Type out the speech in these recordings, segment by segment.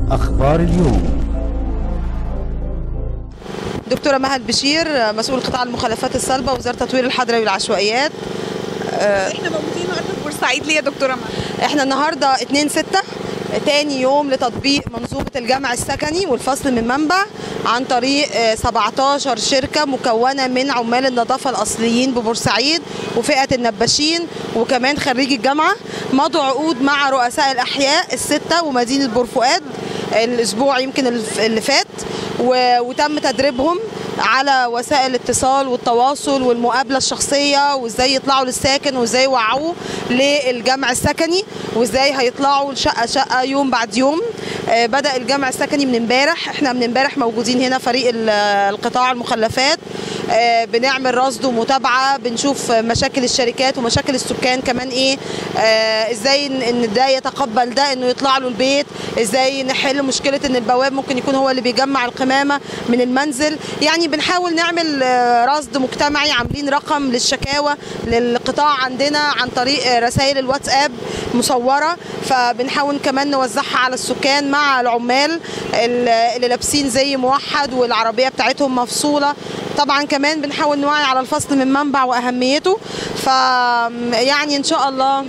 أخبار اليوم دكتورة مهد بشير مسؤول قطاع المخلفات الصلبة وزارة تطوير الحضري والعشوائيات احنا موجودين النهارده في بورسعيد ليه يا دكتوره مهد؟ احنا النهاردة 2 6 تاني يوم لتطبيق منظومة الجمع السكني والفصل من منبع عن طريق آه، 17 شركة مكونة من عمال النظافة الأصليين ببورسعيد وفئة النباشين وكمان خريجي الجامعة مضوا عقود مع رؤساء الأحياء الستة ومدينة بورفؤاد الأسبوع يمكن الف- اللي فات و- وتم تدريبهم على وسائل الاتصال والتواصل والمقابله الشخصيه وازاي يطلعوا للساكن وازاي يوعوه للجمع السكني وازاي هيطلعوا شقه شقه يوم بعد يوم آه، بدا الجمع السكني من امبارح احنا من امبارح موجودين هنا فريق ال- القطاع المخلفات آه، بنعمل رصد ومتابعه بنشوف مشاكل الشركات ومشاكل السكان كمان ايه آه، ازاي ان إن ده يتقبل ده انه يطلع له البيت ازاي نحل مشكله ان البواب ممكن يكون هو اللي بيجمع القمامه من المنزل يعني بنحاول نعمل آه، رصد مجتمعي عاملين رقم للشكاوى للقطاع عندنا عن طريق آه، رسائل الواتساب مصوره فبنحاول كمان نوزعها على السكان مع العمال ال- اللي لابسين زي موحد والعربيه بتاعتهم مفصوله طبعا كمان بنحاول نوعي على الفصل من منبع واهميته ف يعني ان شاء الله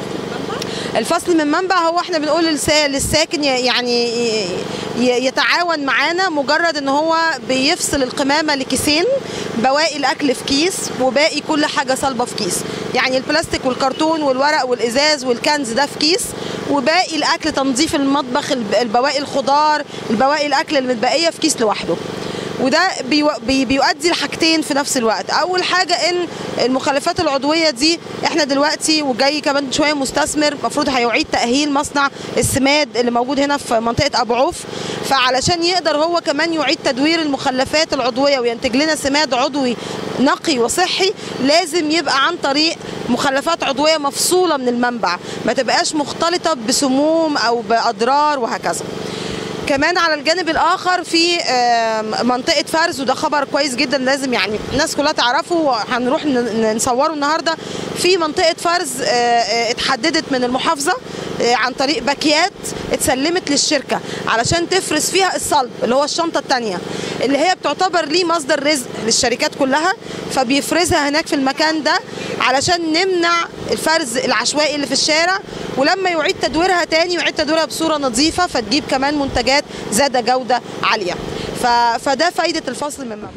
الفصل من منبع هو احنا بنقول للسا- للساكن ي- يعني ي- ي- يتعاون معانا مجرد ان هو بيفصل القمامه لكيسين بواقي الاكل في كيس وباقي كل حاجه صلبه في كيس يعني البلاستيك والكرتون والورق والازاز والكنز ده في كيس وباقي الاكل تنظيف المطبخ الب- البواقي الخضار البواقي الاكل المتبقيه في كيس لوحده وده بيو- بي- بيؤدي لحاجتين في نفس الوقت اول حاجه ان المخلفات العضويه دي احنا دلوقتي وجاي كمان شويه مستثمر المفروض هيعيد تاهيل مصنع السماد اللي موجود هنا في منطقه ابو عوف فعلشان يقدر هو كمان يعيد تدوير المخلفات العضويه وينتج لنا سماد عضوي نقي وصحي لازم يبقى عن طريق مخلفات عضويه مفصوله من المنبع ما تبقاش مختلطه بسموم او باضرار وهكذا كمان على الجانب الاخر في آم، منطقه فرز وده خبر كويس جدا لازم يعني الناس كلها تعرفه هنروح ن- نصوره النهارده في منطقه فرز آه، آه، اتحددت من المحافظه آه، عن طريق باكيات اتسلمت للشركه علشان تفرز فيها الصلب اللي هو الشنطه الثانيه اللي هي بتعتبر ليه مصدر رزق للشركات كلها فبيفرزها هناك في المكان ده علشان نمنع الفرز العشوائي اللي في الشارع ولما يعيد تدويرها تاني يعيد تدويرها بصوره نظيفه فتجيب كمان منتجات ذات جوده عاليه ف... فده فايده الفصل من منبع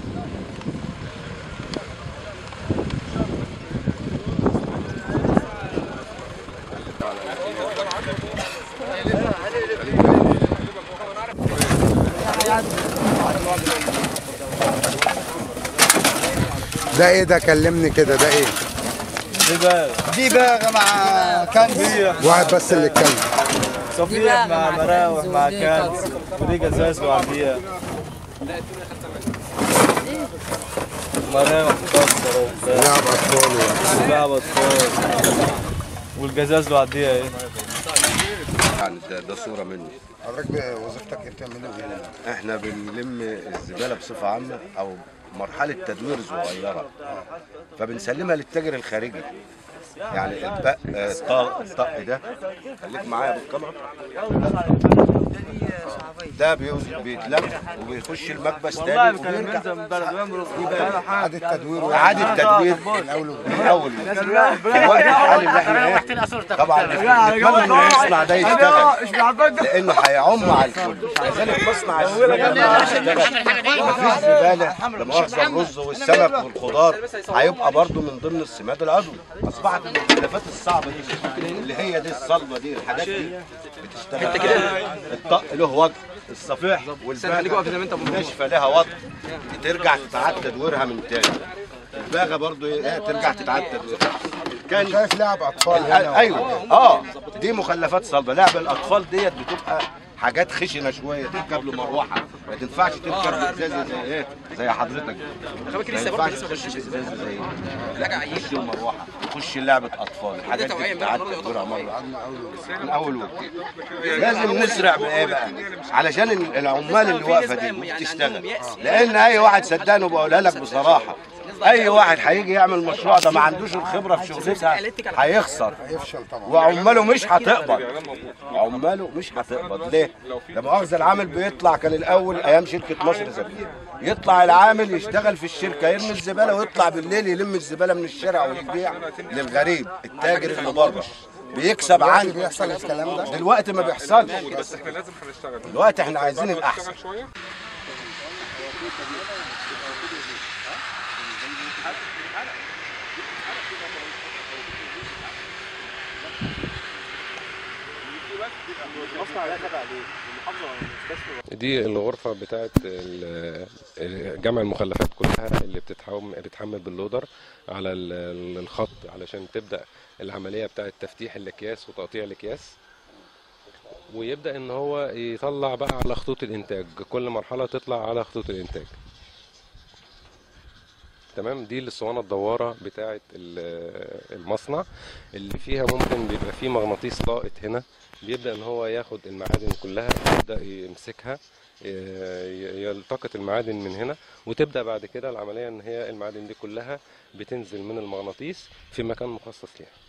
ده ايه ده كلمني كده ده ايه دي باغة مع كنز واحد بس اللي اتكلم صفيح مع مراوح مع كنز ودي جزاز لوحديها مراوح مكسرة وبتاع لعب اطفال و- ولعب اطفال والجزاز لوحديها ايه يعني ده, ده صوره منه حضرتك بقى وظيفتك ايه بتعملوا ايه؟ احنا بنلم الزباله بصفه عامه او مرحله تدوير صغيره فبنسلمها للتاجر الخارجي يعني البق آه، الطق الطق ده خليك معايا بالكاميرا ده بيوز- بيتلم وبيخش المكبس تاني وبيرجع اعاده تدوير اعاده تدوير من اول من اول في الوقت الحالي اللي احنا ايه طبعا نتمنى ان المصنع ده يشتغل لانه هيعم على الكل كذلك مصنع الزباله لما يشتغل مفيش زباله لا مؤاخذه الرز والسمك والخضار هيبقى برضو من ضمن السماد العضوي اصبحت المخلفات الصعبه دي اللي هي دي الصلبه دي الحاجات دي بتشتغل الطق له وضع الصفيح والباغه الناشفه لها وضع ترجع تتعاد تدويرها من تاني الباغه برضو ايه ترجع تتعاد تدويرها كان شايف لعب اطفال هنا ايوه اه دي مخلفات صلبه لعب الاطفال ديت بتبقى حاجات خشنه شويه تركب له مروحه ما تنفعش تركب ازازه زي ايه زي حضرتك ما ينفعش تخش ازازه زي تخش المروحه تخش لعبه اطفال الحاجات دي بتتعاد تدويرها مره من اول وجديد لازم نسرع بايه بقى علشان العمال اللي واقفه دي بتشتغل لان اي واحد صدقني بقولها لك بصراحه اي واحد هيجي يعمل مشروع ده ما عندوش الخبره في شغلتها هيخسر هيفشل طبعا وعماله مش هتقبض عماله مش هتقبض ليه؟ ده مؤاخذة العامل بيطلع كان الأول أيام شركة مصر زمان يطلع العامل يشتغل في الشركة يرمي الزبالة ويطلع بالليل يلم الزبالة من الشارع ويبيع للغريب التاجر اللي بره بيكسب دلوقتي عنه بيحصل الكلام ده دلوقتي ما بيحصلش بس احنا لازم هنشتغل دلوقتي احنا عايزين الأحسن شويه دي الغرفة بتاعت ال- جمع المخلفات كلها اللي بتتحوم بتحمل باللودر على ال- الخط علشان تبدأ العملية بتاعت تفتيح الأكياس وتقطيع الأكياس ويبدأ إن هو يطلع بقى على خطوط الإنتاج كل مرحلة تطلع على خطوط الإنتاج تمام دي الاسطوانه الدواره بتاعه ال- المصنع اللي فيها ممكن بيبقى فيه مغناطيس لاقط هنا بيبدا ان هو ياخد المعادن كلها يبدا يمسكها ي- يلتقط المعادن من هنا وتبدا بعد كده العمليه ان هي المعادن دي كلها بتنزل من المغناطيس في مكان مخصص ليها